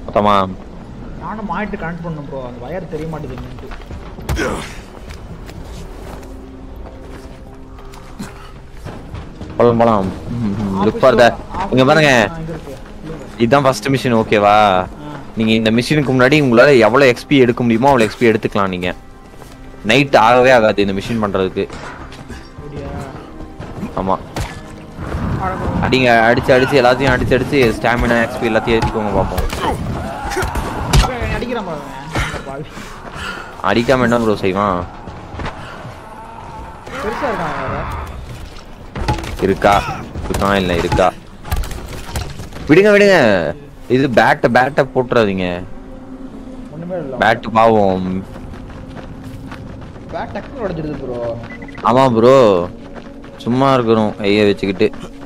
மொத்தமா நானும் monitor connect பண்ணணும் ப்ரோ அந்த வயர் தெரிய மாட்டேங்குது போலாம் போலாம் லுக் ஃபார் த இங்க பாருங்க இதுதான் ஃபர்ஸ்ட் மிஷின் ஓகேவா நீங்க இந்த மிஷினுக்கு முன்னாடி உங்களால எவ்வளவு எக்ஸ்பி எடுக்க முடியுமோ அவ்வளவு எக்ஸ்பி எடுத்துக்கலாம் நீங்க நைட் ஆகவே ஆகாது இந்த மிஷின் பண்றதுக்கு ஆமா அடிங்க அடிச்சு அடிச்சு எல்லாத்தையும் அடிச்சு அடிச்சு ஸ்டாமினா எக்ஸ்பி எல்லாத்தையும் ஏற்றிக்கோங்க பார்ப்போம் அடிக்கிறான் பாருங்க இந்த பாவி. அடிக்காம என்ன ப்ரோ செய்வான் பெருசா இருக்கான் வேற இருக்கா இருக்கான் இல்ல இருக்கா விடுங்க விடுங்க இது பேட்ட பேட்ட போட்டுறாதீங்க ஒண்ணுமே இல்ல பேட் பாவம் பேட் டக்குனு உடைஞ்சிடுது ப்ரோ ஆமா ப்ரோ சும்மா இருக்கிறோம் ஐய வச்சுக்கிட்டு